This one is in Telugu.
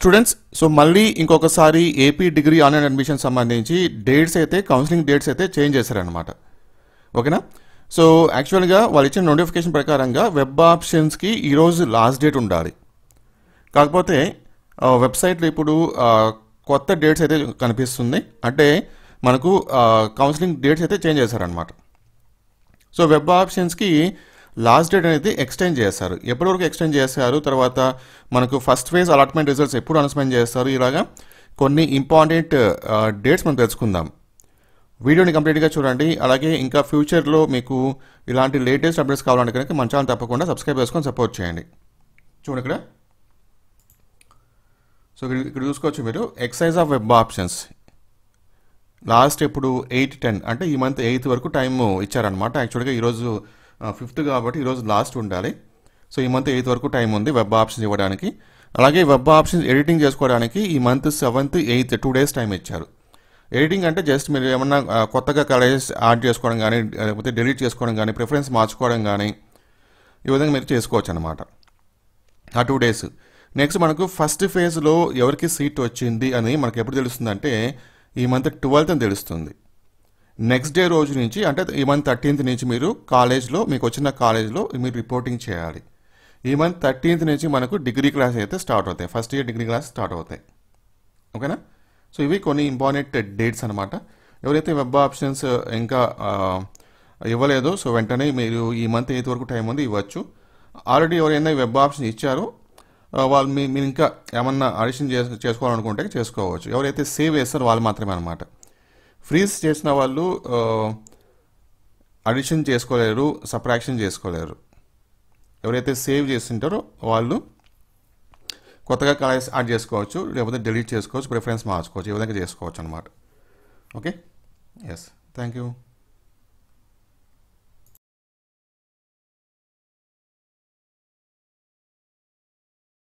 స్టూడెంట్స్ సో మళ్ళీ ఇంకొకసారి ఏపీ డిగ్రీ ఆన్లైన్ అడ్మిషన్ సంబంధించి డేట్స్ అయితే కౌన్సిలింగ్ డేట్స్ అయితే చేంజ్ చేశారనమాట ఓకేనా సో యాక్చువల్గా వాళ్ళు ఇచ్చిన నోటిఫికేషన్ ప్రకారంగా వెబ్ ఆప్షన్స్కి ఈరోజు లాస్ట్ డేట్ ఉండాలి కాకపోతే ఆ, వెబ్సైట్లో ఇప్పుడు ఆ, కొత్త డేట్స్ అయితే కనిపిస్తుంది అంటే మనకు ఆ, కౌన్సిలింగ్ డేట్స్ అయితే చేంజ్ చేశారనమాట సో వెబ్ ఆప్షన్స్కి లాస్ట్ డేట్ అనేది ఎక్స్టెండ్ చేస్తారు ఎప్పటి వరకు ఎక్స్టెండ్ చేస్తారు తర్వాత మనకు ఫస్ట్ ఫేజ్ అలాట్మెంట్ రిజల్ట్స్ ఎప్పుడు అనౌన్స్మెంట్ చేస్తారు ఇలాగా కొన్ని ఇంపార్టెంట్ డేట్స్ మనం తెలుసుకుందాం వీడియోని కంప్లీట్గా చూడండి అలాగే ఇంకా ఫ్యూచర్లో మీకు ఇలాంటి లేటెస్ట్ అప్డేట్స్ కావాలంటే కనుక మన ఛానల్ తప్పకుండా సబ్స్క్రైబ్ చేసుకొని సపోర్ట్ చేయండి చూడండి ఇక్కడ సో ఇక్కడ ఇక్కడ చూసుకోవచ్చు మీరు exercise of web options last ఇప్పుడు ఎయిట్ టెన్ అంటే ఈ మంత్ ఎయిత్ వరకు టైం ఇచ్చారనమాట యాక్చువల్గా ఈరోజు ఫిఫ్త్ కాబట్టి ఈరోజు లాస్ట్ ఉండాలి సో ఈ మంత్ ఎయిత్ వరకు టైం ఉంది వెబ్ ఆప్షన్స్ ఇవ్వడానికి అలాగే వెబ్ ఆప్షన్స్ ఎడిటింగ్ చేసుకోవడానికి ఈ month seventh eighth two days time ఇచ్చారు ఎడిటింగ్ అంటే జస్ట్ మీరు ఏమన్నా ఆ, కొత్తగా కలర్స్ యాడ్ చేసుకోవడం కానీ లేకపోతే డిలీట్ చేసుకోవడం కానీ ప్రిఫరెన్స్ మార్చుకోవడం కానీ ఈ విధంగా మీరు చేసుకోవచ్చు అనమాట ఆ టూ డేస్ నెక్స్ట్ మనకు ఫస్ట్ ఫేజ్లో ఎవరికి సీట్ వచ్చింది అని మనకు ఎప్పుడు తెలుస్తుందంటే ఈ మంత్ ట్వెల్త్ అని తెలుస్తుంది నెక్స్ట్ డే రోజు నుంచి అంటే ఈ మంత్ థర్టీన్త్ నుంచి మీరు కాలేజ్లో మీకు వచ్చిన కాలేజ్లో మీరు రిపోర్టింగ్ చేయాలి ఈ మంత్ థర్టీన్త్ నుంచి మనకు డిగ్రీ క్లాస్ అయితే స్టార్ట్ అవుతాయి first year degree class start అవుతాయి ఓకేనా సో ఇవి కొన్ని ఇంపార్టెంట్ డేట్స్ అనమాట ఎవరైతే వెబ్ ఆప్షన్స్ ఇంకా ఆ, ఇవ్వలేదో సో వెంటనే మీరు ఈ మంత్ ఎయిత్ వరకు టైం ఉంది ఇవ్వచ్చు ఆల్రెడీ ఎవరైనా వెబ్ ఆప్షన్ ఇచ్చారో ఆ, వాళ్ళు మీ మీరు ఇంకా ఏమన్నా అడిషన్ చేసు చేసుకోవాలనుకుంటే చేసుకోవచ్చు ఎవరైతే సేవ్ చేస్తారో వాళ్ళు మాత్రమే అనమాట ఫ్రీజ్ చేసిన వాళ్ళు అడిషన్ చేసుకోలేరు సప్రాక్షన్ చేసుకోలేరు ఎవరైతే సేవ్ చేస్తుంటారో వాళ్ళు కొత్తగా కలర్స్ యాడ్ చేసుకోవచ్చు లేకపోతే డిలీట్ చేసుకోవచ్చు ప్రిఫరెన్స్ మార్చుకోవచ్చు ఈ విధంగా చేసుకోవచ్చు అనమాట ఓకే ఎస్ థ్యాంక్ యూ